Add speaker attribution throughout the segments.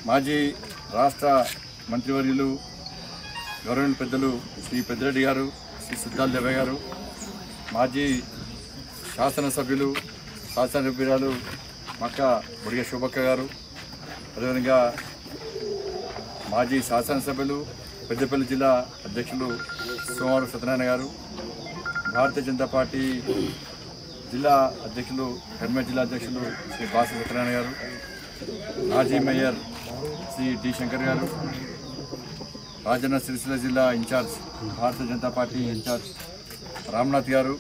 Speaker 1: మాజీ రాష్ట్ర మంత్రివర్యులు గౌరవ పెద్దలు శ్రీ పెద్దిరెడ్డి గారు శ్రీ సిద్ధార్థ దేవయ్య గారు మాజీ శాసనసభ్యులు శాసనసభ్యురాలు మక్క బుడిగ శోభక్క గారు అదేవిధంగా మాజీ శాసనసభ్యులు పెద్దపల్లి జిల్లా అధ్యక్షులు సోమవారం సత్యనారాయణ గారు భారతీయ జనతా పార్టీ జిల్లా అధ్యక్షులు కర్నూలు జిల్లా అధ్యక్షులు శ్రీ బాస సత్యనారాయణ గారు మాజీ మేయర్ శ్రీ డి శంకర్ గారు రాజన్న సిరిసిల్ల జిల్లా incharge Bharatiya Janata Party incharge Ramnath గారు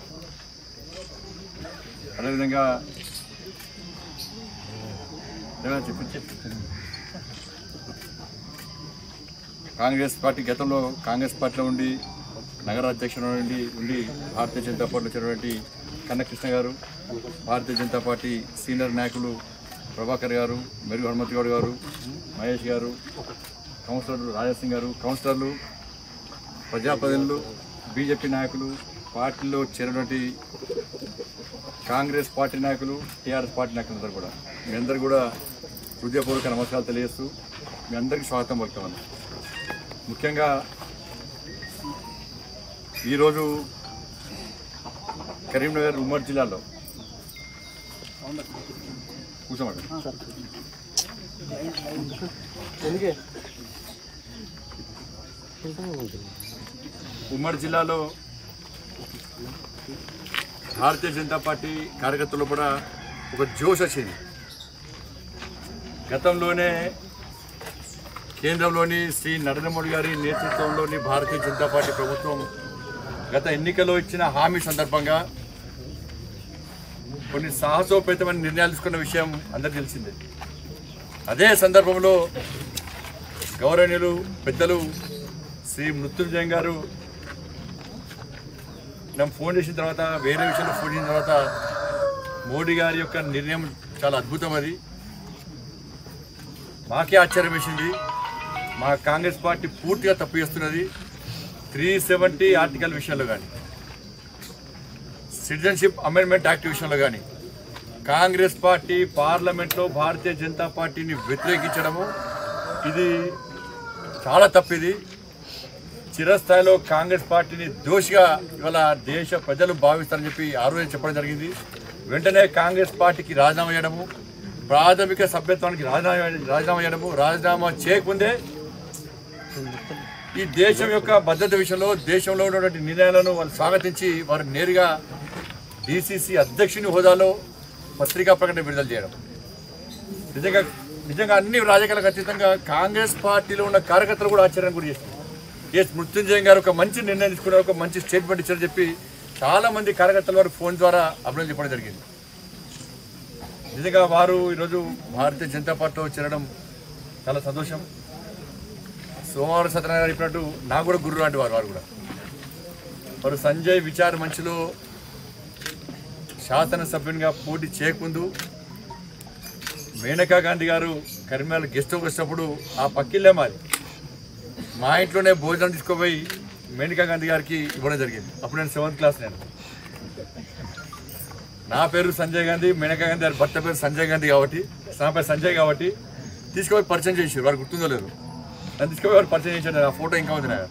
Speaker 1: అదేవిధంగా ఏమైనా చెప్పు చెప్పు. కాంగ్రెస్ పార్టీ గతంలో కాంగ్రెస్ పార్టీలో ఉండి నగర అధ్యక్షుడు నుండి ఉండి భారతీయ జనతా పార్టీలో వచ్చినటువంటి కన్నకృష్ణ గారు భారతీయ జనతా పార్టీ సీనియర్ నాయకులు ప్రభాకర్ గారు మెరుగు హనుమంత్ గౌడ్ గారు మహేష్ గారు కౌన్సిలర్లు రాజాసింగ్ గారు కౌన్సిలర్లు ప్రజాప్రతినిధులు బీజేపీ నాయకులు పార్టీలో చేరినటువంటి కాంగ్రెస్ పార్టీ నాయకులు టీఆర్ఎస్ పార్టీ నాయకులు అందరూ కూడా మీ అందరూ కూడా హృదయపూర్వక నమస్కారాలు తెలియజేస్తూ మీ అందరికీ స్వాగతం పలుకుతామని ముఖ్యంగా ఈరోజు కరీంనగర్ ఉమ్మడి జిల్లాలో కూర్చోమండి ఉమ్మడి జిల్లాలో భారతీయ జనతా పార్టీ కార్యకర్తలు కూడా ఒక జోష్ వచ్చింది గతంలోనే కేంద్రంలోని శ్రీ నరేంద్ర మోడీ గారి నేతృత్వంలోని భారతీయ జనతా పార్టీ ప్రభుత్వం గత ఎన్నికల్లో ఇచ్చిన హామీ సందర్భంగా కొన్ని సాహసోపేతమైన నిర్ణయాలు తీసుకున్న విషయం అందరికీ తెలిసిందే అదే సందర్భంలో గౌరవనీయులు పెద్దలు శ్రీ మృత్యుంజయం గారు నన్ను ఫోన్ చేసిన తర్వాత వేరే విషయంలో ఫోన్ చేసిన తర్వాత మోడీ గారి యొక్క నిర్ణయం చాలా అద్భుతం అది మాకే ఆశ్చర్యం వేసింది మా కాంగ్రెస్ పార్టీ పూర్తిగా తప్పు చేస్తున్నది త్రీ సెవెంటీ ఆర్టికల్ విషయంలో కానీ సిటిజన్షిప్ అమెండ్మెంట్ యాక్ట్ విషయంలో కానీ కాంగ్రెస్ పార్టీ పార్లమెంట్లో భారతీయ జనతా పార్టీని వ్యతిరేకించడము ఇది చాలా తప్పిది చిరస్థాయిలో కాంగ్రెస్ పార్టీని దోషిగా ఇవాళ దేశ ప్రజలు భావిస్తారని చెప్పి ఆ రోజు చెప్పడం జరిగింది వెంటనే కాంగ్రెస్ పార్టీకి రాజీనామా చేయడము ప్రాథమిక సభ్యత్వానికి రాజీనామా రాజీనామా చేయడము రాజీనామా చేయకముందే ఈ దేశం యొక్క భద్రత విషయంలో దేశంలో ఉన్నటువంటి నిర్ణయాలను వాళ్ళు స్వాగతించి వారు నేరుగా డిసిసి అధ్యక్షుని హోదాలో పత్రికా ప్రకటన విడుదల చేయడం నిజంగా నిజంగా అన్ని రాజకీయాలకు అతీతంగా కాంగ్రెస్ పార్టీలో ఉన్న కార్యకర్తలు కూడా ఆశ్చర్యం గురి చేస్తారు ఎస్ మృత్యుంజయం గారు ఒక మంచి నిర్ణయం తీసుకున్నారు ఒక మంచి స్టేట్మెంట్ ఇచ్చారని చెప్పి చాలా మంది కార్యకర్తల వారు ఫోన్ ద్వారా అభినందన చెప్పడం జరిగింది నిజంగా వారు ఈరోజు భారతీయ జనతా పార్టీలో చేరడం చాలా సంతోషం సోమవారం సత్యనారాయణ గారు చెప్పినట్టు నాకు కూడా గురు లాంటి వారు వారు కూడా వారు సంజయ్ విచార్ మంచిలో శాసనసభ్యునిగా పోటీ చేయకముందు మేనకా గాంధీ గారు కరీంనగర్ గెస్ట్ హౌస్ వచ్చినప్పుడు ఆ పక్కిల్లే మాది మా ఇంట్లోనే భోజనం తీసుకుపోయి మేనకా గాంధీ గారికి ఇవ్వడం జరిగింది అప్పుడు నేను సెవెంత్ క్లాస్ నేను నా పేరు సంజయ్ గాంధీ మేనకా గాంధీ గారి భర్త పేరు సంజయ్ గాంధీ కాబట్టి నా పేరు సంజయ్ కాబట్టి తీసుకుపోయి పరిచయం చేసి వారు గుర్తుందో లేదు నన్ను తీసుకుపోయి వారు పరిచయం చేశాడు ఆ ఫోటో ఇంకా ఉంది నా దగ్గర.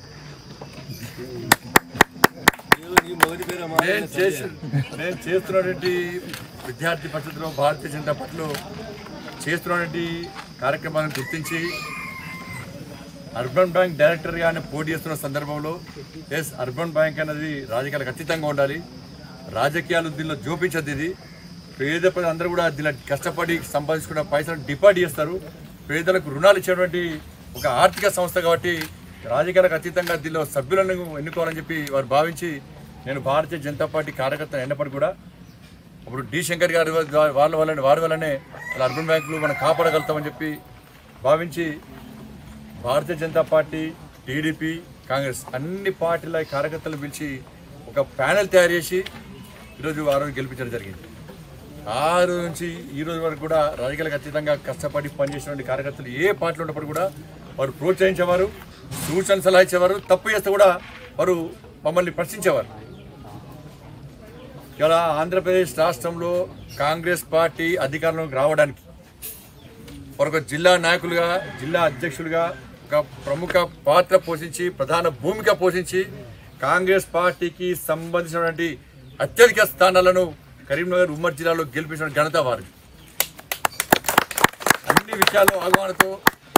Speaker 1: నేను చేసి నేను చేస్తున్నటువంటి విద్యార్థి పరిషత్తులో భారతీయ జనతా పార్టీలో చేస్తున్నటువంటి కార్యక్రమాలను గుర్తించి అర్బన్ బ్యాంక్ డైరెక్టర్గా ఆయన పోటీ చేస్తున్న సందర్భంలో ఎస్ అర్బన్ బ్యాంక్ అనేది రాజకీయాలకు అతీతంగా ఉండాలి రాజకీయాలు దీనిలో జోపించద్దు ఇది పేద ప్రజలందరూ కూడా దీనిలో కష్టపడి సంపాదించుకున్న పైసలు డిపాజిట్ చేస్తారు పేదలకు రుణాలు ఇచ్చేటువంటి ఒక ఆర్థిక సంస్థ కాబట్టి రాజకీయాలకు అతీతంగా దీనిలో సభ్యులను ఎన్నుకోవాలని చెప్పి వారు భావించి నేను భారతీయ జనతా పార్టీ కార్యకర్త అయినప్పటికీ కూడా అప్పుడు డి శంకర్ గారి వల్ల- వాళ్ళ వల్లనే వారి వల్లనే వాళ్ళ అర్బన్ బ్యాంకులు మనం కాపాడగలుగుతామని చెప్పి భావించి భారతీయ జనతా పార్టీ టీడీపీ కాంగ్రెస్ అన్ని పార్టీల కార్యకర్తలు పిలిచి ఒక ప్యానెల్ తయారు చేసి ఈరోజు ఆ రోజు గెలిపించడం జరిగింది ఆ రోజు నుంచి ఈ రోజు వరకు కూడా రాజకీయాలకు అతీతంగా కష్టపడి పనిచేసినటువంటి కార్యకర్తలు ఏ పార్టీలో ఉన్నప్పుడు కూడా వారు ప్రోత్సహించేవారు సూచన సలహా ఇచ్చేవారు తప్పు చేస్తే కూడా వారు మమ్మల్ని ప్రశ్నించేవారు ఇలా ఆంధ్రప్రదేశ్ రాష్ట్రంలో కాంగ్రెస్ పార్టీ అధికారంలోకి రావడానికి మరొక జిల్లా నాయకులుగా జిల్లా అధ్యక్షులుగా ఒక ప్రముఖ పాత్ర పోషించి ప్రధాన భూమిక పోషించి కాంగ్రెస్ పార్టీకి సంబంధించినటువంటి అత్యధిక స్థానాలను కరీంనగర్ ఉమ్మడి జిల్లాలో గెలిపించిన ఘనత వారిది అన్ని విషయాల్లో అవగాహనతో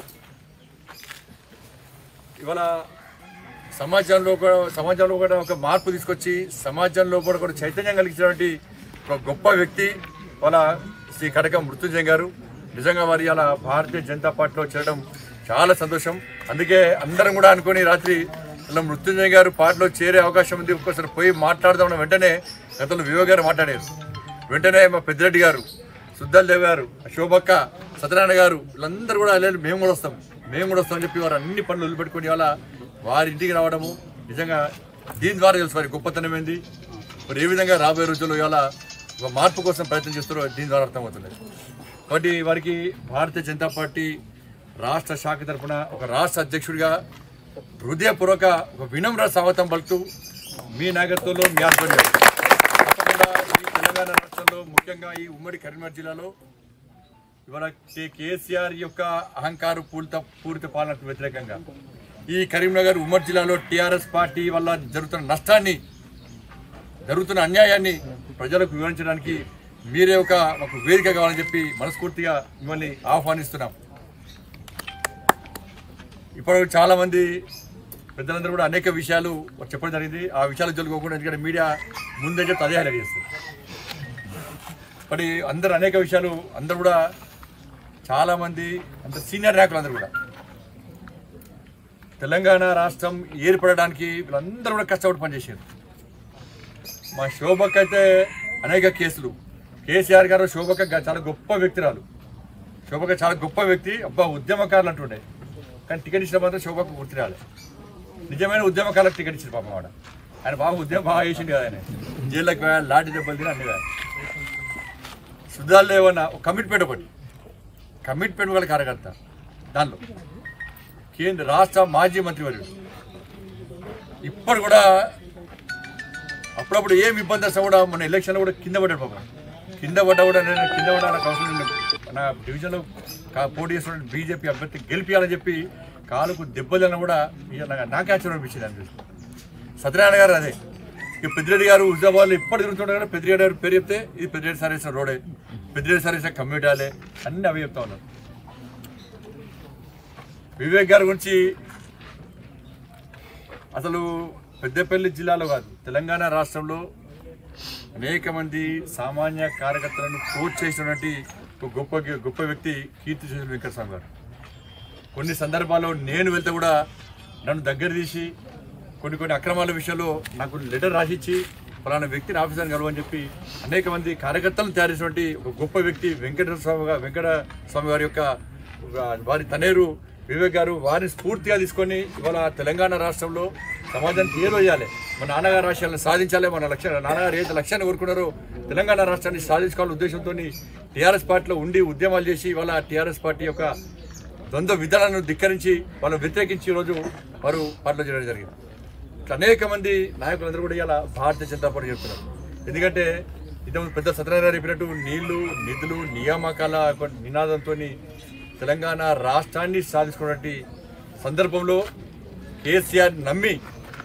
Speaker 1: ఇవాళ సమాజంలో కూడా సమాజంలో కూడా ఒక మార్పు తీసుకొచ్చి సమాజంలో కూడా కూడా చైతన్యం కలిగించినటువంటి ఒక గొప్ప వ్యక్తి వాళ్ళ శ్రీ కడక మృత్యుంజయ్ గారు నిజంగా వారి అలా భారతీయ జనతా పార్టీలో చేరడం చాలా సంతోషం అందుకే అందరం కూడా అనుకొని రాత్రి ఇలా మృత్యుంజయ్ గారు పార్టీలో చేరే అవకాశం ఉంది ఒక్కసారి పోయి మాట్లాడదామన్న వెంటనే గతంలో వివో గారు మాట్లాడారు వెంటనే మా పెద్దిరెడ్డి గారు సుద్దల్ దేవ్ గారు శోభక్క సత్యనారాయణ గారు వీళ్ళందరూ కూడా లేదు మేము కూడా వస్తాం మేము కూడా వస్తామని చెప్పి వారు అన్ని పనులు వదిలిపెట్టుకుని ఇవాళ వారి ఇంటికి రావడము నిజంగా దీని ద్వారా తెలుసు వారి గొప్పతనం ఏంది మరి ఏ విధంగా రాబోయే రోజుల్లో ఇవాళ ఒక మార్పు కోసం ప్రయత్నం చేస్తారో దీని ద్వారా అర్థమవుతుంది కాబట్టి వారికి భారతీయ జనతా పార్టీ రాష్ట్ర శాఖ తరఫున ఒక రాష్ట్ర అధ్యక్షుడిగా హృదయపూర్వక ఒక వినమ్ర స్వాగతం పలుకుతూ మీ నాయకత్వంలో మీ ఆధ్వర్యంలో తప్పకుండా ఈ తెలంగాణ రాష్ట్రంలో ముఖ్యంగా ఈ ఉమ్మడి కరీంనగర్ జిల్లాలో ఇవాళ కే- కేసీఆర్ యొక్క అహంకార పూరిత పూరిత పాలనకు వ్యతిరేకంగా ఈ కరీంనగర్ ఉమ్మడి జిల్లాలో టీఆర్ఎస్ పార్టీ వల్ల జరుగుతున్న నష్టాన్ని జరుగుతున్న అన్యాయాన్ని ప్రజలకు వివరించడానికి మీరే ఒక ఒక వేదిక కావాలని చెప్పి మనస్ఫూర్తిగా మిమ్మల్ని ఆహ్వానిస్తున్నాం ఇప్పుడు చాలా మంది పెద్దలందరూ కూడా అనేక విషయాలు చెప్పడం జరిగింది ఆ విషయాలు జరుగుకోకుండా ఎందుకంటే మీడియా ముందే చెప్తే అదే హైలైట్ చేస్తారు మరి అందరు అనేక విషయాలు అందరు కూడా చాలా మంది అంత సీనియర్ నాయకులు అందరూ కూడా తెలంగాణ రాష్ట్రం ఏర్పడడానికి వీళ్ళందరూ కూడా కష్టపడి పనిచేశారు మా శోభక్ అయితే అనేక కేసులు కేసీఆర్ గారు శోభక గా- చాలా గొప్ప వ్యక్తిరాలు శోభక చాలా గొప్ప వ్యక్తి అబ్బా ఉద్యమకారులు అంటుండే కానీ టికెట్ ఇచ్చిన మాత్రం శోభకు గుర్తు రాలేదు నిజమైన ఉద్యమకారులకు టికెట్ ఇచ్చిన పాపం వాడు ఆయన బాగా ఉద్యమం బాగా చేసిండు కదా ఆయన జైల్లోకి పోయాడు లాఠీ దెబ్బలు తిని అన్ని కాదు శుద్ధాలు ఏమన్నా ఒక కమిట్మెంట్ ఒకటి కమిట్మెంట్ వాళ్ళ కార్యకర్త దానిలో కేంద్ర రాష్ట్ర మాజీ మంత్రివర్యుడు ఇప్పుడు కూడా అప్పుడప్పుడు ఏం ఇబ్బంది వస్తే కూడా మన ఎలక్షన్లో కూడా కింద పడ్డాడు పాపం కింద పడ్డా కూడా నేను కింద పడ్డా నాకు అవసరం లేదు నా డివిజన్లో కా- పోటీ చేస్తున్న బీజేపీ అభ్యర్థి గెలిపించాలని చెప్పి కాలుకు దెబ్బలను కూడా ఇక నాకు నాకే ఆశ్చర్యం అనిపించింది అనిపిస్తుంది సత్యనారాయణ గారు అదే ఈ పెద్దిరెడ్డి గారు హుజాబాద్లో ఇప్పటి తిరుగుతుంటారు కదా పెద్దిరెడ్డి గారు పేరు చెప్తే ఇది పెద్దిరెడ్డి సర్వీస్ రోడే పెద్దిరెడ్డి సర్వీస్ కమ్యూనిటాలే అన్నీ అవి చెప్తా ఉన్నారు వివేక్ గారి గురించి అసలు పెద్దపల్లి జిల్లాలో కాదు తెలంగాణ రాష్ట్రంలో అనేక మంది సామాన్య కార్యకర్తలను కోచ్ చేసినటువంటి ఒక గొప్ప గొప్ప వ్యక్తి కీర్తి చేసిన వెంకటస్వామి గారు కొన్ని సందర్భాల్లో నేను వెళ్తే కూడా నన్ను దగ్గర తీసి కొన్ని కొన్ని అక్రమాల విషయంలో నాకు లెటర్ రాసిచ్చి ఫలానా వ్యక్తిని ఆఫీసర్ని కలవని చెప్పి అనేక మంది కార్యకర్తలను తయారు చేసినటువంటి ఒక గొప్ప వ్యక్తి వెంకట స్వామి గా- వెంకట స్వామి గారి యొక్క ఒక వారి తనేరు వివేక్ గారు వారిని స్ఫూర్తిగా తీసుకొని ఇవాళ తెలంగాణ రాష్ట్రంలో సమాజానికి ఏదో చేయాలి మన నాన్నగారు రాష్ట్రాలను సాధించాలి మన లక్ష్యం నాన్నగారు ఏదైతే లక్ష్యాన్ని కోరుకున్నారో తెలంగాణ రాష్ట్రాన్ని సాధించుకోవాలనే ఉద్దేశంతో టీఆర్ఎస్ పార్టీలో ఉండి ఉద్యమాలు చేసి ఇవాళ టీఆర్ఎస్ పార్టీ యొక్క ద్వంద్వ విధానాలను ధిక్కరించి వాళ్ళు వ్యతిరేకించి ఈరోజు వారు పార్టీలో చేయడం జరిగింది ఇట్లా అనేక మంది నాయకులందరూ కూడా ఇలా భారతీయ జనతా పార్టీ చెప్తున్నారు ఎందుకంటే ఇంతకు పెద్ద సత్యనారాయణ గారు చెప్పినట్టు నీళ్లు నిధులు నియామకాల యొక్క నినాదంతో తెలంగాణ రాష్ట్రాన్ని సాధించుకున్నటువంటి సందర్భంలో కేసీఆర్ నమ్మి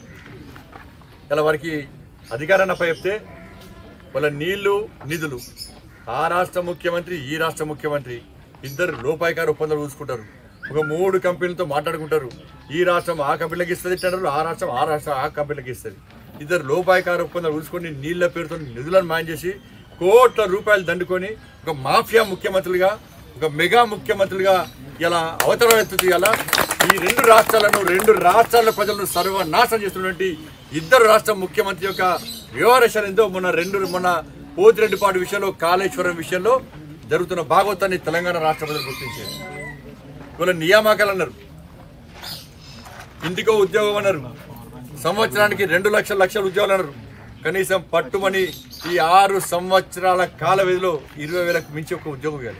Speaker 1: ఇలా వారికి అధికారాన్ని అప్పచెప్తే వాళ్ళ నీళ్లు నిధులు ఆ రాష్ట్ర ముఖ్యమంత్రి ఈ రాష్ట్ర ముఖ్యమంత్రి ఇద్దరు లోపాయికారు ఒప్పందాలు చూసుకుంటారు ఒక మూడు కంపెనీలతో మాట్లాడుకుంటారు ఈ రాష్ట్రం ఆ కంపెనీలకు ఇస్తుంది అంటారు ఆ రాష్ట్రం ఆ రాష్ట్రం ఆ కంపెనీలకు ఇస్తుంది ఇద్దరు లోపాయికారు ఒప్పందాలు చూసుకొని నీళ్ల పేరుతో నిధులను మాయం చేసి కోట్ల రూపాయలు దండుకొని ఒక మాఫియా ముఖ్యమంత్రులుగా ఒక మెగా ముఖ్యమంత్రులుగా ఇలా అవతరం ఎత్తుతూ ఇలా ఈ రెండు రాష్ట్రాలను రెండు రాష్ట్రాల ప్రజలను సర్వనాశనం చేస్తున్నటువంటి ఇద్దరు రాష్ట్ర ముఖ్యమంత్రి యొక్క వ్యవహారం ఏందో మొన్న రెండు మొన్న పోతిరెడ్డిపాటి విషయంలో కాళేశ్వరం విషయంలో జరుగుతున్న భాగవతాన్ని తెలంగాణ రాష్ట్ర ప్రజలు గుర్తించారు ఇవాళ నియామకాలు అన్నారు ఇంటికో ఉద్యోగం అన్నారు సంవత్సరానికి రెండు లక్షల లక్షల ఉద్యోగాలు అన్నారు కనీసం పట్టుమని ఈ ఆరు సంవత్సరాల కాల వ్యధిలో ఇరవై వేలకు మించి ఒక ఉద్యోగం ఇవ్వాలి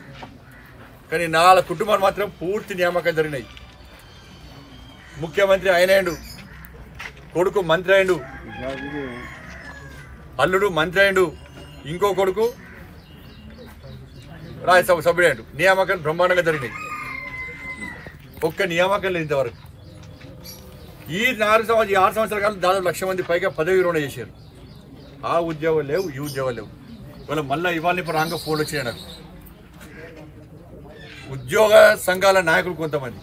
Speaker 1: కానీ నాలుగు కుటుంబాలు మాత్రం పూర్తి నియామకాలు జరిగినాయి ముఖ్యమంత్రి అయినాడు కొడుకు మంత్రి అయిండు అల్లుడు మంత్రి అయిండు ఇంకో కొడుకు రాజ్యసభ సభ్యుడు నియామకాలు బ్రహ్మాండంగా జరిగినాయి ఒక్క నియామకం లేదు ఇంతవరకు ఈ నాలుగు సంవత్సరాలు ఈ ఆరు సంవత్సరాల కాలం దాదాపు లక్ష మంది పైగా పదవి విరమణ చేశారు ఆ ఉద్యోగాలు లేవు ఈ ఉద్యోగాలు లేవు ఇవాళ మళ్ళీ ఇవాళ ఇప్పుడు రాంగ ఫోన్ వచ్చాయి నాకు ఉద్యోగ సంఘాల నాయకులు కొంతమంది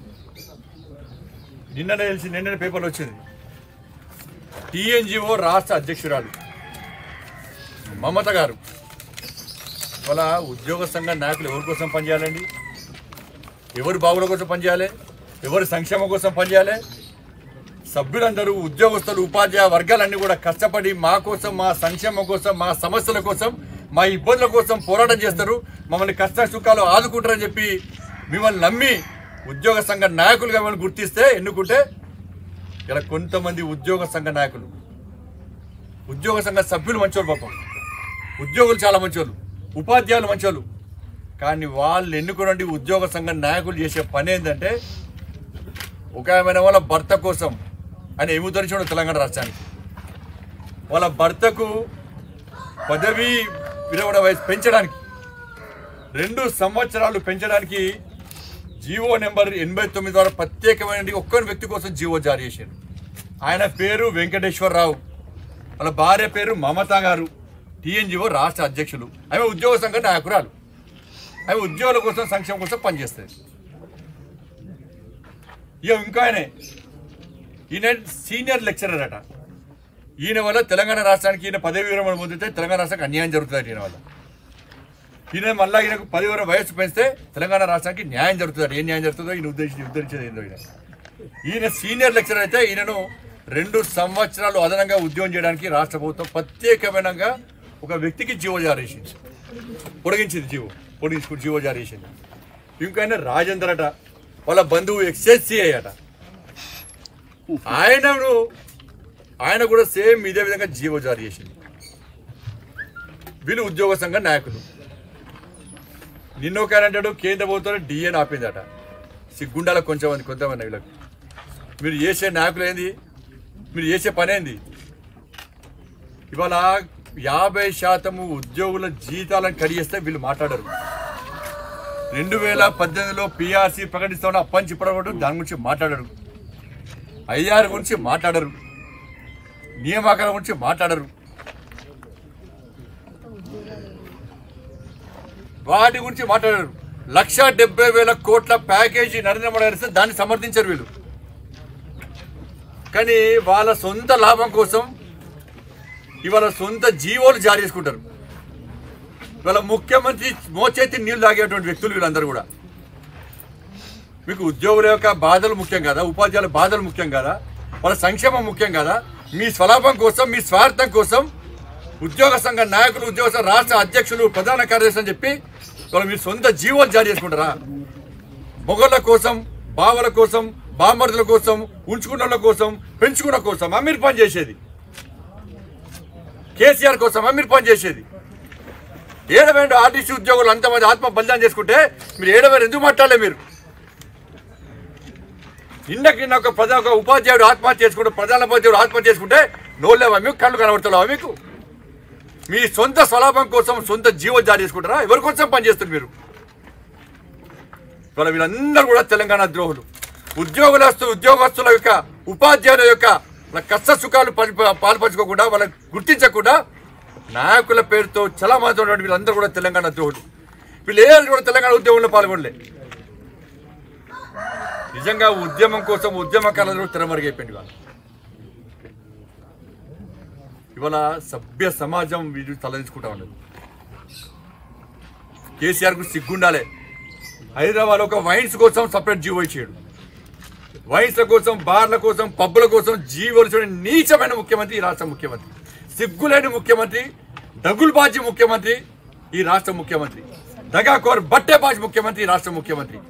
Speaker 1: నిన్ననే తెలిసి నిన్ననే పేపర్లు వచ్చింది టీఎన్జిఓ రాష్ట్ర అధ్యక్షురాలు మమత గారు ఇవాళ ఉద్యోగ సంఘ నాయకులు ఎవరి కోసం పనిచేయాలండి ఎవరి బాగుల కోసం పనిచేయాలి ఎవరి సంక్షేమం కోసం పనిచేయాలి సభ్యులందరూ ఉద్యోగస్తులు ఉపాధ్యాయ వర్గాలన్నీ కూడా కష్టపడి మా కోసం మా సంక్షేమం కోసం మా సమస్యల కోసం మా ఇబ్బందుల కోసం పోరాటం చేస్తారు మమ్మల్ని కష్ట సుఖాలు ఆదుకుంటారని చెప్పి మిమ్మల్ని నమ్మి ఉద్యోగ సంఘ నాయకులుగా మిమ్మల్ని గుర్తిస్తే ఎన్నుకుంటే ఇలా కొంతమంది ఉద్యోగ సంఘ నాయకులు ఉద్యోగ సంఘ సభ్యులు మంచోళ్ళు పాపం ఉద్యోగులు చాలా మంచోళ్ళు ఉపాధ్యాయులు మంచోళ్ళు కానీ వాళ్ళు ఎన్నుకున్నటువంటి ఉద్యోగ సంఘ నాయకులు చేసే పని ఏంటంటే ఒక ఆమె వాళ్ళ భర్త కోసం ఆయన ఏముతరిచాడు తెలంగాణ రాష్ట్రానికి వాళ్ళ భర్తకు పదవి విరమణ వయసు పెంచడానికి రెండు సంవత్సరాలు పెంచడానికి జీవో నెంబర్ ఎనభై తొమ్మిది ద్వారా ప్రత్యేకమైన ఒక్క వ్యక్తి కోసం జీవో జారీ చేశారు ఆయన పేరు వెంకటేశ్వరరావు వాళ్ళ భార్య పేరు మమత గారు టీఎన్జిఓ రాష్ట్ర అధ్యక్షులు ఆమె ఉద్యోగ సంఘ నాయకురాలు ఆమె ఉద్యోగుల కోసం సంక్షేమం కోసం పనిచేస్తుంది ఇక ఇంకా ఆయనే ఈయన సీనియర్ లెక్చరర్ అట ఈయన వల్ల తెలంగాణ రాష్ట్రానికి ఈయన పదవి విరమణ పొందితే తెలంగాణ రాష్ట్రానికి అన్యాయం జరుగుతుంది ఈయన వల్ల ఈయన మళ్ళీ ఈయనకు పదవి విరమణ వయసు పెంచితే తెలంగాణ రాష్ట్రానికి న్యాయం జరుగుతుంది ఏం న్యాయం జరుగుతుందో ఈయన ఉద్దేశించి ఉద్ధరించేది ఏందో ఈయన ఈయన సీనియర్ లెక్చరర్ అయితే ఈయనను రెండు సంవత్సరాలు అదనంగా ఉద్యోగం చేయడానికి రాష్ట్ర ప్రభుత్వం ప్రత్యేకమైనగా ఒక వ్యక్తికి జీవో జారీ చేసింది పొడిగించింది జీవో పొడిగించుకుని జీవో జారీ చేసింది ఇంకా ఆయన రాజేందర్ అట వాళ్ళ బంధువు ఎక్స్ఎస్సీఐ అట ఆయనను ఆయన కూడా సేమ్ ఇదే విధంగా జీవో జారీ చేసింది వీళ్ళు ఉద్యోగ సంఘ నాయకులు నిన్న ఒక ఆయన అంటాడు కేంద్ర ప్రభుత్వం డిఎన్ ఆపిందట సిగ్గుండాల కొంచెం మంది కొంతమంది వీళ్ళకి మీరు చేసే నాయకులు ఏంది మీరు చేసే పని ఏంది ఇవాళ యాభై శాతము ఉద్యోగుల జీతాలను కడిగేస్తే వీళ్ళు మాట్లాడరు రెండు వేల పద్దెనిమిదిలో పిఆర్సీ ప్రకటిస్తామని అప్పని చెప్పడం దాని గురించి మాట్లాడరు ఐఆర్ గురించి మాట్లాడరు నియామకాల గురించి మాట్లాడరు వాటి గురించి మాట్లాడరు లక్ష డెబ్బై వేల కోట్ల ప్యాకేజీ నరేంద్ర మోడీ గారు ఇస్తే దాన్ని సమర్థించరు వీళ్ళు కానీ వాళ్ళ సొంత లాభం కోసం ఇవాళ సొంత జీవోలు జారీ చేసుకుంటారు ఇవాళ ముఖ్యమంత్రి మోచేతి నీళ్లు తాగేటువంటి వ్యక్తులు వీళ్ళందరూ కూడా మీకు ఉద్యోగుల యొక్క బాధలు ముఖ్యం కదా ఉపాధ్యాయుల బాధలు ముఖ్యం కదా వాళ్ళ సంక్షేమం ముఖ్యం కదా మీ స్వలాభం కోసం మీ స్వార్థం కోసం ఉద్యోగ సంఘ నాయకులు ఉద్యోగ సంఘ రాష్ట్ర అధ్యక్షులు ప్రధాన కార్యదర్శి అని చెప్పి ఇవాళ మీరు సొంత జీవోలు జారీ చేసుకుంటారా మొగళ్ళ కోసం బావల కోసం బామర్దుల కోసం ఉంచుకున్న వాళ్ళ కోసం పెంచుకున్న కోసం మీరు పని చేసేది కేసీఆర్ కోసం మీరు పని చేసేది ఏడవేండు ఆర్టీసీ ఉద్యోగులు అంతమంది ఆత్మ బలిదానం చేసుకుంటే మీరు ఏడవేరు ఎందుకు మాట్లాడలే మీరు నిన్నకి నిన్న ఒక ప్రధాన ఒక ఉపాధ్యాయుడు ఆత్మహత్య చేసుకుంటే ప్రధాన ఉపాధ్యాయుడు ఆత్మహత్య చేసుకుంటే నోళ్ళేవా మీకు కళ్ళు కనబడుతున్నావా మీకు మీ సొంత స్వలాభం కోసం సొంత జీవో జారీ చేసుకుంటారా ఎవరి కోసం పనిచేస్తారు మీరు ఇవాళ వీళ్ళందరూ కూడా తెలంగాణ ద్రోహులు ఉద్యోగులస్తు ఉద్యోగస్తుల యొక్క ఉపాధ్యాయుల యొక్క వాళ్ళ కష్ట సుఖాలు పరి- పాల్పంచుకోకుండా వాళ్ళకి గుర్తించకుండా నాయకుల పేరుతో చలమాతున్నటువంటి వీళ్ళందరూ కూడా తెలంగాణ ద్రోహులు వీళ్ళు ఏ కూడా తెలంగాణ ఉద్యమంలో పాల్గొనలే నిజంగా ఉద్యమం కోసం ఉద్యమకాలంలో తెరమరుగైపోయింది వాళ్ళు ఇవాళ సభ్య సమాజం వీరు తలదించుకుంటా ఉండదు కేసీఆర్ కు సిగ్గుండాలే హైదరాబాద్ ఒక వైన్స్ కోసం సపరేట్ జీవో ఇచ్చాడు వైన్స్ల కోసం బార్ల కోసం పబ్బుల కోసం జీవోలు చూడని నీచమైన ముఖ్యమంత్రి ఈ రాష్ట్ర ముఖ్యమంత్రి సిగ్గులేని ముఖ్యమంత్రి దగుల్బాజీ ముఖ్యమంత్రి ఈ రాష్ట్ర ముఖ్యమంత్రి దగాకోర్ బట్టేబాజీ ముఖ్యమంత్రి ఈ రాష్ట్ర ముఖ్యమంత్రి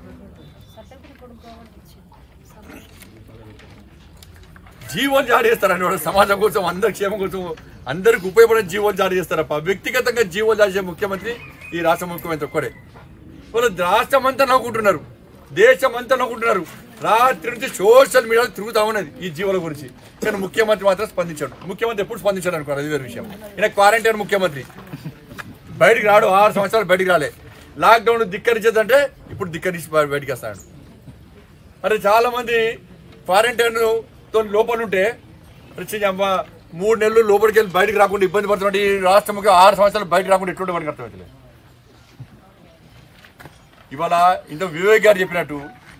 Speaker 1: జీవోలు జారీ చేస్తారని వాడు సమాజం కోసం అందరి క్షేమం కోసం అందరికి ఉపయోగపడే జీవోలు జారీ చేస్తారప్ప వ్యక్తిగతంగా జీవోలు జారీ చేసే ముఖ్యమంత్రి ఈ రాష్ట్ర ముఖ్యమంత్రి ఒక్కడే వాళ్ళు రాష్ట్రం అంతా నవ్వుకుంటున్నారు దేశం అంతా నవ్వుకుంటున్నారు రాత్రి నుంచి సోషల్ మీడియాలో తిరుగుతా ఉన్నది ఈ జీవోల గురించి కానీ ముఖ్యమంత్రి మాత్రం స్పందించాడు ముఖ్యమంత్రి ఎప్పుడు స్పందించాడు అనుకోరు అది వేరే విషయం ఈయన క్వారంటైన్ ముఖ్యమంత్రి బయటికి రాడు ఆరు సంవత్సరాలు బయటికి రాలే లాక్డౌన్ ధిక్కరించేదంటే ఇప్పుడు ధిక్కరించి బయ- బయటికి వస్తాడు మరి చాలా మంది క్వారంటైన్ తో లోపల ఉంటే వచ్చి అమ్మ మూడు నెలలు లోపలికి వెళ్ళి బయటకు రాకుండా ఇబ్బంది పడుతున్నాడు ఈ రాష్ట్రంకి ఆరు సంవత్సరాలు బయటకు రాకుండా ఎట్లుంటే మనకు అర్థమవుతలేదు ఇవాళ ఇంత వివేక్ గారు చెప్పినట్టు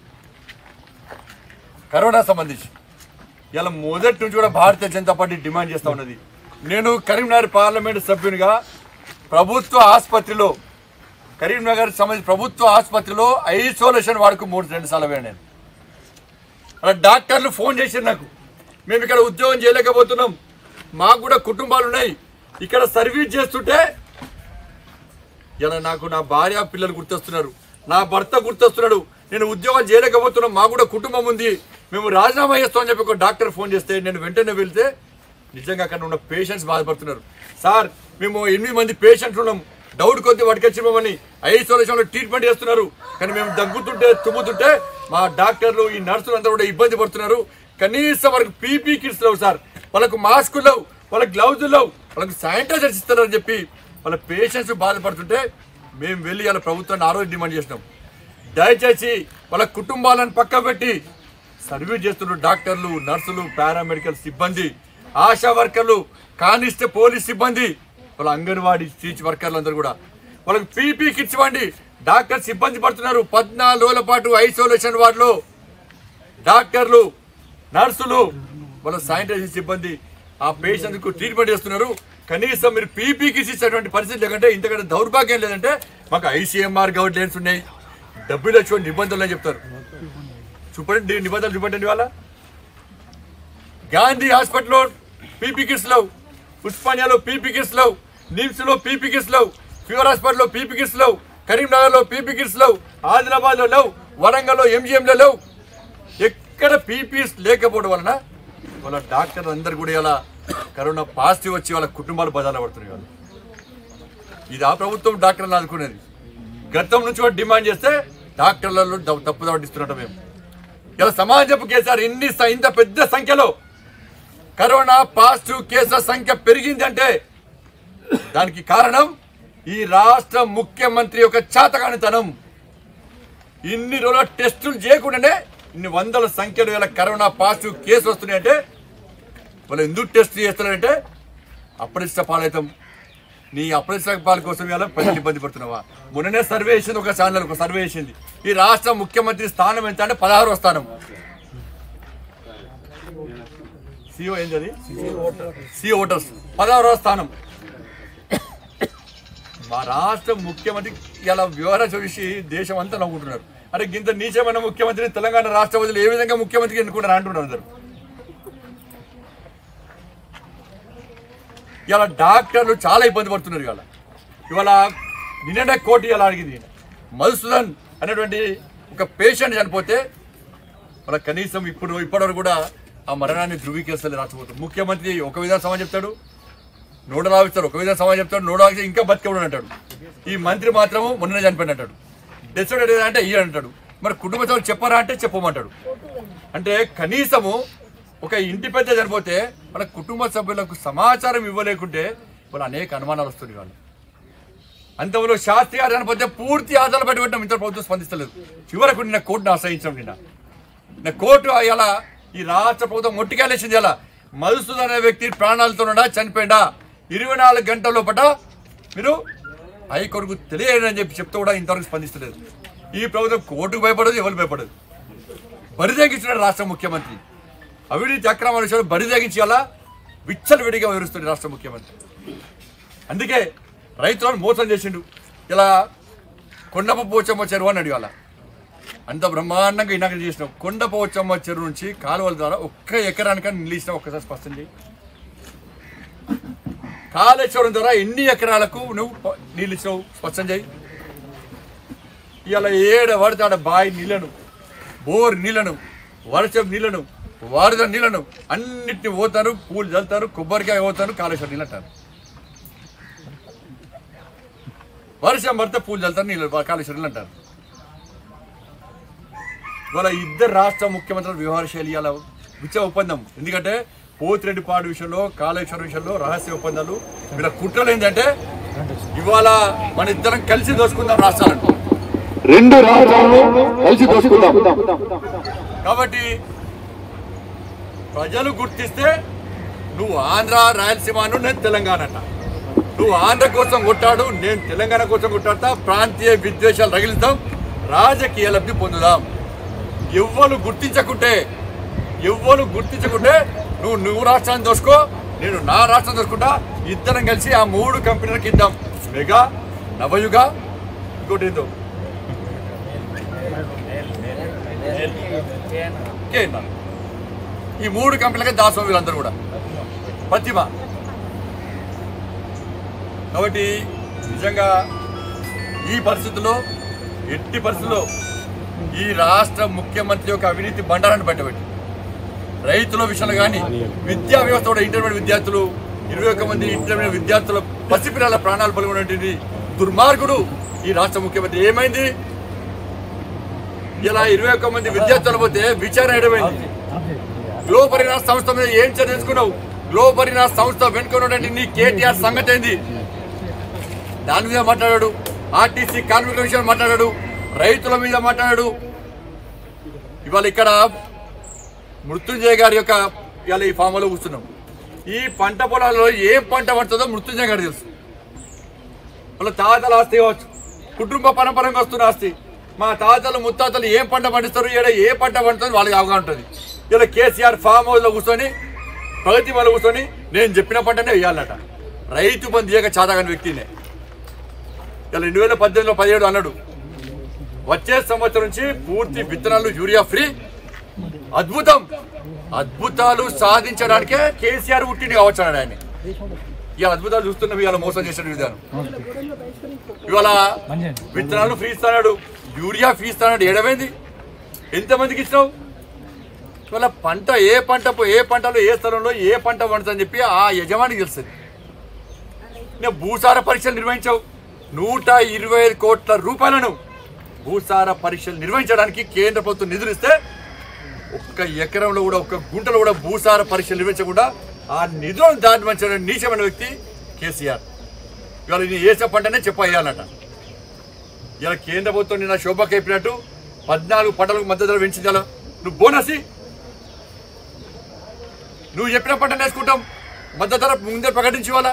Speaker 1: కరోనా సంబంధించి ఇలా మొదటి నుంచి కూడా భారతీయ జనతా పార్టీ డిమాండ్ చేస్తా ఉన్నది నేను కరీంనగర్ పార్లమెంట్ సభ్యునిగా ప్రభుత్వ ఆసుపత్రిలో కరీంనగర్ సంబంధించి ప్రభుత్వ ఆసుపత్రిలో ఐసోలేషన్ వాడుకు మూడు రెండు సార్లు పోయాను నేను అలా డాక్టర్లు ఫోన్ చేశారు నాకు మేము ఇక్కడ ఉద్యోగం చేయలేకపోతున్నాం మాకు కూడా కుటుంబాలు ఉన్నాయి ఇక్కడ సర్వీస్ చేస్తుంటే ఇలా నాకు నా భార్య పిల్లలు గుర్తొస్తున్నారు నా భర్త గుర్తొస్తున్నాడు నేను ఉద్యోగం చేయలేకపోతున్నాం మాకు కూడా కుటుంబం ఉంది మేము రాజీనామా చేస్తామని చెప్పి ఒక డాక్టర్ ఫోన్ చేస్తే నేను వెంటనే వెళ్తే నిజంగా అక్కడ ఉన్న పేషెంట్స్ బాధపడుతున్నారు సార్ మేము ఎనిమిది మంది పేషెంట్లు ఉన్నాం డౌట్ కొద్ది పట్టుకొచ్చి మమ్మల్ని ఐసోలేషన్లో ట్రీట్మెంట్ చేస్తున్నారు కానీ మేము దగ్గుతుంటే తుమ్ముతుంటే మా డాక్టర్లు ఈ నర్సులు అందరూ కూడా ఇబ్బంది పడుతున్నారు కనీసం వాళ్ళకి పీపీ కిట్స్ లేవు సార్ వాళ్ళకు మాస్కులు లేవు వాళ్ళకి గ్లౌజులు లేవు వాళ్ళకి శానిటైజర్స్ ఇస్తున్నారని చెప్పి వాళ్ళ పేషెంట్స్ బాధపడుతుంటే మేము వెళ్ళి వాళ్ళ ప్రభుత్వాన్ని ఆ రోజు డిమాండ్ చేసినాం దయచేసి వాళ్ళ కుటుంబాలను పక్క పెట్టి సర్వీస్ చేస్తున్న డాక్టర్లు నర్సులు పారామెడికల్ సిబ్బంది ఆశా వర్కర్లు కానిస్టే పోలీస్ సిబ్బంది వాళ్ళ అంగన్వాడీ టీచ్ వర్కర్లు అందరూ కూడా వాళ్ళకి పీపీ కిట్స్ ఇవ్వండి డాక్టర్స్ ఇబ్బంది పడుతున్నారు పద్నాలుగు రోజుల పాటు ఐసోలేషన్ వార్డులో డాక్టర్లు నర్సులు వాళ్ళ శానిటైజర్ సిబ్బంది ఆ పేషెంట్ కు ట్రీట్మెంట్ చేస్తున్నారు కనీసం మీరు పీపీకి ఇచ్చేటువంటి పరిస్థితి లేకంటే ఇంతకంటే దౌర్భాగ్యం లేదంటే మాకు ఐసీఎంఆర్ గైడ్ ఉన్నాయి డబ్బులు నిబంధనలు అని చెప్తారు చూపండి నిబంధనలు చూపండి వాళ్ళ గాంధీ హాస్పిటల్లో పీపీ కిట్స్ లేవు ఉస్మానియాలో పీపీ కిట్స్ లేవు నిమ్స్ లో పీపీ కిట్స్ లేవు ఫీవర్ హాస్పిటల్లో పీపీ కిట్స్ లేవు కరీంనగర్ లో పీపీ కిట్స్ లేవు ఆదిలాబాద్ లో లేవు వరంగల్ లో ఎంజిఎం లో లేవు ఎక్కడ పీపీస్ లేకపోవడం వలన వాళ్ళ డాక్టర్లు అందరు కూడా ఇలా కరోనా పాజిటివ్ వచ్చి వాళ్ళ కుటుంబాలు బదాలు పడుతున్నాయి వాళ్ళు ఇది ఆ ప్రభుత్వం డాక్టర్లు ఆదుకునేది గతం నుంచి కూడా డిమాండ్ చేస్తే డాక్టర్లలో ద- తప్పుదావ పట్టిస్తున్నట్టు మేము ఇలా సమాజపు కేసారు ఇన్ని స- ఇంత పెద్ద సంఖ్యలో కరోనా పాజిటివ్ కేసుల సంఖ్య పెరిగిందంటే దానికి కారణం ఈ రాష్ట్ర ముఖ్యమంత్రి యొక్క చాతకానితనం ఇన్ని రోజుల టెస్టులు చేయకుండానే ఇన్ని వందల సంఖ్యలో ఇలా కరోనా పాజిటివ్ కేసు వస్తున్నాయంటే వాళ్ళు ఎందుకు టెస్ట్ చేస్తున్నారంటే అపరిష్ట పాలైతాం నీ అపరిష్ట పాల కోసం ఇలా ప్రజలు ఇబ్బంది పడుతున్నావా మొన్ననే సర్వే చేసింది ఒక ఛానల్ ఒక సర్వే చేసింది ఈ రాష్ట్ర ముఖ్యమంత్రి స్థానం ఎంత అంటే పదహారో స్థానం సిఓ ఏంది అది సి ఓటర్స్ పదహారో స్థానం మా రాష్ట్ర ముఖ్యమంత్రి ఇలా వివరణ చూసి దేశం అంతా నవ్వుకుంటున్నారు అరే గింత నీచమైన ముఖ్యమంత్రిని తెలంగాణ రాష్ట్ర ప్రజలు ఏ విధంగా ముఖ్యమంత్రికి ఎన్నుకున్నారు అంటున్నారు అందరు ఇలా డాక్టర్లు చాలా ఇబ్బంది పడుతున్నారు ఇవాళ ఇవాళ నిన్ననే కోటి ఇలా అడిగింది ఈయన. మధుసూదన్ అనేటువంటి ఒక పేషెంట్ చనిపోతే వాళ్ళ కనీసం ఇప్పుడు ఇప్పటివరకు కూడా ఆ మరణాన్ని ధృవీకరిస్తలే రాష్ట్రపోతారు ముఖ్యమంత్రి ఒక విధంగా సమాజం చెప్తాడు నోడల్ ఆఫీసర్ ఒక విధంగా సమాజం చెప్తాడు నోడల్ ఆఫీసర్ ఇంకా బతికేవాడు అంటాడు ఈ మంత్రి మాత్రము మొన్ననే చనిపోయిన అంటాడు డెసిడెడ్ అంటే ఇయ్య అంటాడు మరి కుటుంబ సభ్యులు చెప్పరా అంటే చెప్పమంటాడు అంటే కనీసము ఒక ఇంటి పెద్ద చనిపోతే మన కుటుంబ సభ్యులకు సమాచారం ఇవ్వలేకుంటే వాళ్ళు అనేక అనుమానాలు వస్తుంది వాళ్ళు అంతలో శాస్త్రి గారు చనిపోతే పూర్తి ఆధారాలు బట్టి పెట్టడం ఇంత ప్రభుత్వం స్పందిస్తలేదు చివరకు నిన్న కోర్టును ఆశ్రయించడం నిన్న నిన్న కోర్టు ఇలా ఈ రాష్ట్ర ప్రభుత్వం మొట్టికాలేసింది ఇలా మధుసూదన్ అనే వ్యక్తి ప్రాణాలతో చనిపోయిందా ఇరవై నాలుగు గంటల లోపల మీరు హైకోర్టుకు తెలియదని చెప్పి చెప్తూ కూడా ఇంతవరకు స్పందిస్తలేదు ఈ ప్రభుత్వం కోర్టుకు భయపడదు ఎవరు భయపడదు బరిదగించినాడు రాష్ట్ర ముఖ్యమంత్రి అవినీతి అక్రమ విషయాలు బరిదగించి అలా విచ్చలు విడిగా వివరిస్తుంది రాష్ట్ర ముఖ్యమంత్రి అందుకే రైతులను మోసం చేసిండు ఇలా కొండప పోచమ్మ చెరువు అని అడిగాల అంత బ్రహ్మాండంగా ఇనాక చేసినాం కొండ పోచమ్మ చెరువు నుంచి కాలువల ద్వారా ఒక్క ఎకరానికని నిలిచినాం ఒక్కసారి స్పష్టం చేయి కాళేశ్వరం ద్వారా ఎన్ని ఎకరాలకు నువ్వు ప- నీళ్ళు ఇచ్చినావు స్పష్టం చేయి ఇలా ఏడ పడితే ఆడ బావి నీళ్లను బోర్ నీళ్లను వర్షం నీళ్లను వారద నీళ్లను అన్నిటిని పోతారు పూలు చల్లుతారు కొబ్బరికాయ పోతారు కాళేశ్వరం నీళ్ళు అంటారు వర్షం పడితే పూలు చల్లుతారు నీళ్ళు కాళేశ్వరం నీళ్ళు అంటారు ఇవాళ ఇద్దరు రాష్ట్ర ముఖ్యమంత్రుల వ్యవహార శైలి అలా విచ్చ ఒప్పందం ఎందుకంటే పోతిరెడ్డిపాడు విషయంలో కాళేశ్వరం విషయంలో రహస్య ఒప్పందాలు వీళ్ళ కుట్రలు ఏంటంటే ఇవాళ మన ఇద్దరం కలిసి దోసుకుందాం రాష్ట్రాలను
Speaker 2: రెండు రాష్ట్రాలను కలిసి దోసుకుందాం
Speaker 1: కాబట్టి ప్రజలు గుర్తిస్తే నువ్వు ఆంధ్ర రాయలసీమను నేను తెలంగాణ అంట నువ్వు ఆంధ్ర కోసం కొట్టాడు నేను తెలంగాణ కోసం కొట్టాడతా ప్రాంతీయ విద్వేషాలు రగిలిస్తాం రాజకీయ లబ్ధి పొందుదాం ఎవ్వరు గుర్తించకుంటే ఎవ్వరు గుర్తించకుంటే నువ్వు నువ్వు రాష్ట్రాన్ని దోసుకో నేను నా రాష్ట్రం దోసుకుంటా ఇద్దరం కలిసి ఆ మూడు కంపెనీలకు ఇద్దాం మెగా నవయుగ ఇంకోటి ఏందో కేఎన్ఆర్. ఈ మూడు కంపెనీలకే దాసం వీళ్ళందరూ కూడా పశ్చిమ కాబట్టి నిజంగా ఈ పరిస్థితుల్లో ఎట్టి పరిస్థితుల్లో ఈ రాష్ట్ర ముఖ్యమంత్రి యొక్క అవినీతి బండారాన్ని బయటపెట్టి రైతుల విషయంలో కానీ విద్యా వ్యవస్థ కూడా ఇంటర్మీడియట్ విద్యార్థులు ఇరవై ఒక్క మంది ఇంటర్మీడియట్ విద్యార్థుల పసిపిల్లల ప్రాణాలు పలుకున్నటువంటి దుర్మార్గుడు ఈ రాష్ట్ర ముఖ్యమంత్రి ఏమైంది ఇలా ఇరవై ఒక్క మంది విద్యార్థులు పోతే విచారణ ఏడమైంది గ్లోబరీనా సంస్థ మీద ఏం చర్య తీసుకున్నావు గ్లోబరీనా సంస్థ వెనుకున్నటువంటి నీ కేటీఆర్ సంగతి ఏంది దాని మీద మాట్లాడాడు ఆర్టీసీ కార్మికుల విషయం మాట్లాడాడు రైతుల మీద మాట్లాడాడు ఇవాళ ఇక్కడ మృత్యుంజయ గారి యొక్క ఇవాళ ఈ ఫామ్లో కూర్చున్నాం ఈ పంట పొలాల్లో ఏం పంట పడుతుందో మృత్యుంజయ గారు తెలుసు వాళ్ళ తాతల ఆస్తి కావచ్చు కుటుంబ పరంపరంగా వస్తున్న ఆస్తి మా తాతలు ముత్తాతలు ఏం పంట పండిస్తారు ఇక్కడ ఏ పంట పండుతుంది వాళ్ళకి అవగాహన ఉంటుంది ఇలా కేసీఆర్ ఫామ్ హౌస్లో కూర్చొని ప్రగతి వాళ్ళు కూర్చొని నేను చెప్పిన పంటనే వేయాలట రైతు బంధు చేయక చాతగాని వ్యక్తినే ఇలా రెండు వేల పద్దెనిమిదిలో పదిహేడు అన్నాడు వచ్చే సంవత్సరం నుంచి పూర్తి విత్తనాలు యూరియా ఫ్రీ అద్భుతం అద్భుతాలు సాధించడానికే కేసీఆర్ పుట్టింది కావచ్చు అన్నాడు ఆయన ఇవాళ అద్భుతాలు చూస్తున్నాం ఇవాళ మోసం చేసిన విధానం ఇవాళ విత్తనాలు ఫ్రీ ఇస్తాడు యూరియా ఫ్రీ ఇస్తాడు ఏడమైంది ఎంతమందికి ఇచ్చినావు ఇవాళ పంట ఏ పంట పో- ఏ పంటలో ఏ స్థలంలో ఏ పంట పండుతుందని చెప్పి ఆ యజమానికి తెలుస్తుంది నేను భూసార పరీక్షలు నిర్వహించావు నూట ఇరవై ఐదు కోట్ల రూపాయలను భూసార పరీక్షలు నిర్వహించడానికి కేంద్ర ప్రభుత్వం నిధులు ఇస్తే ఒక్క ఎకరంలో కూడా ఒక్క గుంటలో కూడా భూసార పరీక్షలు నిర్వహించకుండా ఆ నిధులను దాటించిన నీచమైన వ్యక్తి కేసీఆర్ ఇవాళ నేను వేసే పంటనే చెప్పేయాలన్నట ఇలా కేంద్ర ప్రభుత్వం నిన్న శోభకి చెప్పినట్టు పద్నాలుగు పంటలకు మద్దతు ధర పెంచించాలో నువ్వు బోనసి నువ్వు చెప్పిన పంట నేర్చుకుంటాం మద్దతు ధర ముందే ప్రకటించి వాళ్ళ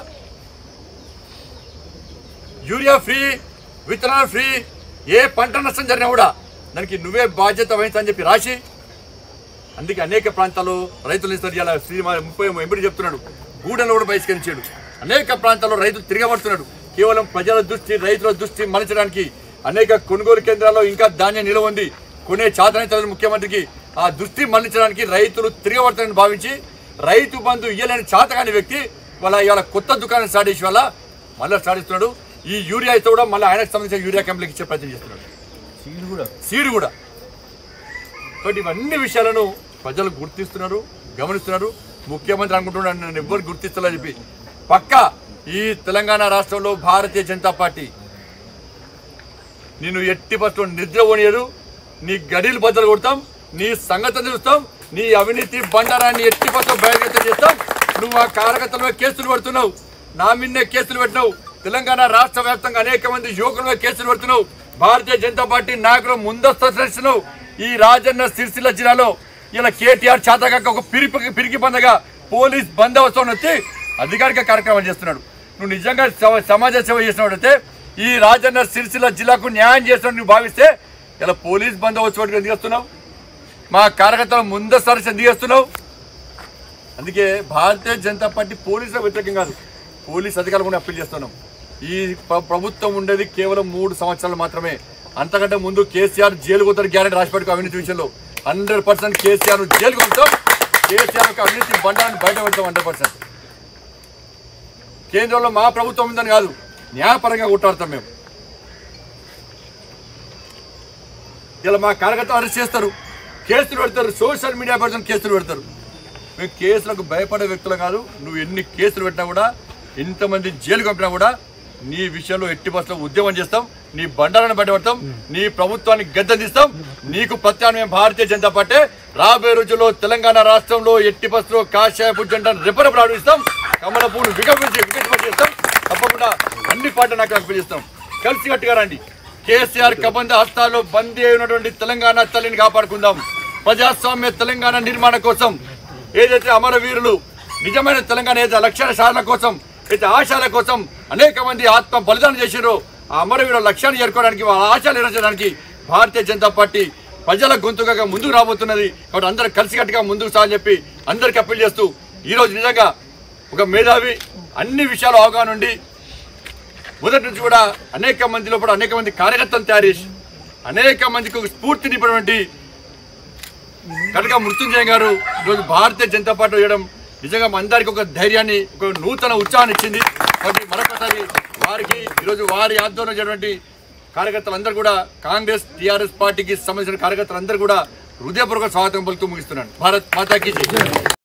Speaker 1: యూరియా ఫ్రీ విత్తనాలు ఫ్రీ ఏ పంట నష్టం జరిగినా కూడా దానికి నువ్వే బాధ్యత వహించని చెప్పి రాసి అందుకే అనేక ప్రాంతాల్లో రైతులు ఇస్తారు ఇలా శ్రీమా ముప్పై ఎంపీ చెప్తున్నాడు గూడెంలో కూడా బహిష్కరించాడు అనేక ప్రాంతాల్లో రైతులు తిరగబడుతున్నాడు కేవలం ప్రజల దృష్టి రైతుల దృష్టి మలచడానికి అనేక కొనుగోలు కేంద్రాల్లో ఇంకా ధాన్యం నిలవ ఉంది కొనే చాతనైతే ముఖ్యమంత్రికి ఆ దృష్టి మళ్లించడానికి రైతులు తిరగబడతారని భావించి రైతు బంధు ఇయ్యలేని చాతకాని వ్యక్తి వాళ్ళ ఇవాళ కొత్త దుకాణం స్టార్ట్ చేసి వల్ల మళ్ళీ స్టార్ట్ చేస్తున్నాడు ఈ యూరియా అయితే కూడా మళ్ళీ ఆయనకు సంబంధించిన యూరియా కంపెనీకి ఇచ్చే ప్రయత్నం చేస్తున్నాడు సీడ్ కూడా కాబట్టి ఇవన్నీ విషయాలను ప్రజలు గుర్తిస్తున్నారు గమనిస్తున్నారు ముఖ్యమంత్రి అనుకుంటున్నాడు నన్ను ఎవ్వరు గుర్తిస్తలే చెప్పి పక్క ఈ తెలంగాణ రాష్ట్రంలో భారతీయ జనతా పార్టీ నేను ఎట్టి పట్ల నిద్ర పోనీయదు నీ గడిలు బద్దలు కొడతాం నీ సంగతి చూస్తాం నీ అవినీతి బండారాన్ని ఎట్టి పట్ల బయటగతం చేస్తాం నువ్వు ఆ కార్యకర్తల కేసులు పెడుతున్నావు నా మిన్నే కేసులు పెట్టినావు తెలంగాణ రాష్ట్ర వ్యాప్తంగా అనేక మంది యువకుల మీద కేసులు పెడుతున్నావు భారతీయ జనతా పార్టీ నాయకులు ముందస్తు చేస్తున్నావు ఈ రాజన్న సిరిసిల్ల జిల్లాలో ఇలా కేటీఆర్ చేతగాక ఒక పిరికి పిరికి పందగా పోలీస్ బందోబస్తు వచ్చి అధికారిక కార్యక్రమం చేస్తున్నాడు నువ్వు నిజంగా సమ- సమాజ సేవ చేసినట్టయితే ఈ రాజన్న సిరిసిల్ల జిల్లాకు న్యాయం చేస్తున్నట్టు నువ్వు భావిస్తే ఇలా పోలీస్ బందోబస్తు పట్టుకుని ఎందుకు చేస్తున్నావు మా కార్యకర్తలు ముందస్తు ఎందుకు చేస్తున్నావు అందుకే భారతీయ జనతా పార్టీ పోలీసుల వ్యతిరేకం కాదు పోలీస్ అధికారులు కూడా అప్పీల్ చేస్తున్నాం ఈ ప్ర- ప్రభుత్వం ఉండేది కేవలం మూడు సంవత్సరాలు మాత్రమే అంతకంటే ముందు కేసీఆర్ జైలు పోతారు గ్యారెంటీ రాసిపెట్టుకో అవినీతి విషయంలో హండ్రెడ్ పర్సెంట్ కేసీఆర్ జైలుకు పంపుతాం కేసీఆర్ యొక్క అవినీతి బండాన్ని బయట పెడతాం హండ్రెడ్ పర్సెంట్ కేంద్రంలో మా ప్రభుత్వం ఉందని కాదు న్యాయపరంగా కొట్టాడతాం మేము ఇలా మా కార్యకర్తలు అరెస్ట్ చేస్తారు కేసులు పెడతారు సోషల్ మీడియా పర్సన్ కేసులు పెడతారు మేము కేసులకు భయపడే వ్యక్తులు కాదు నువ్వు ఎన్ని కేసులు పెట్టినా కూడా ఎంతమంది జైలు పంపినా కూడా నీ విషయంలో ఎట్టి బస్సులో ఉద్యమం చేస్తాం నీ బండారాన్ని బయటపడతాం నీ ప్రభుత్వాన్ని గద్దెదిస్తాం నీకు ప్రత్యామ్నాయం భారతీయ జనతా పార్టీ రాబోయే రోజుల్లో తెలంగాణ రాష్ట్రంలో ఎట్టి బస్సులో కాషాయపు జెండా రెపరెపలు ఆడిస్తాం కమల పూలు వికపించి వికటింప చేస్తాం తప్పకుండా అన్ని పార్టీ నాకు అప్పీల్ చేస్తాం కలిసి కట్టుగా రండి కేసీఆర్ కబంధ హస్తాల్లో బందీ అయినటువంటి తెలంగాణ తల్లిని కాపాడుకుందాం ప్రజాస్వామ్య తెలంగాణ నిర్మాణం కోసం ఏదైతే అమరవీరులు నిజమైన తెలంగాణ ఏదైతే లక్ష్యాల సాధన కోసం అయితే ఆశయాల కోసం అనేక మంది ఆత్మ బలిదానం చేశారో ఆ అమరవీరుల లక్ష్యాన్ని చేరుకోవడానికి వాళ్ళ ఆశయాలు నెరవేర్చడానికి భారతీయ జనతా పార్టీ ప్రజల గొంతుగా ముందుకు రాబోతున్నది కాబట్టి అందరూ కలిసికట్టుగా ముందుకు సాగని చెప్పి అందరికి అప్పీల్ చేస్తూ ఈరోజు నిజంగా ఒక మేధావి అన్ని విషయాలు అవగాహన ఉండి మొదటి నుంచి కూడా అనేక మందిలో కూడా అనేక మంది కార్యకర్తలు తయారు చేసి అనేక మందికి ఒక స్ఫూర్తినిచ్చినటువంటి కనుక మృత్యుంజయ గారు ఈరోజు భారతీయ జనతా పార్టీ చేయడం నిజంగా మా అందరికీ ఒక ధైర్యాన్ని ఒక నూతన ఉత్సాహాన్ని ఇచ్చింది కాబట్టి మరొకసారి వారికి ఈరోజు వారి ఆందోళన చేయటువంటి కార్యకర్తలందరూ కూడా కాంగ్రెస్ టీఆర్ఎస్ పార్టీకి సంబంధించిన కార్యకర్తలందరూ కూడా హృదయపూర్వక స్వాగతం పలుకుతూ ముగిస్తున్నాను భారత్ మాతాకి జై.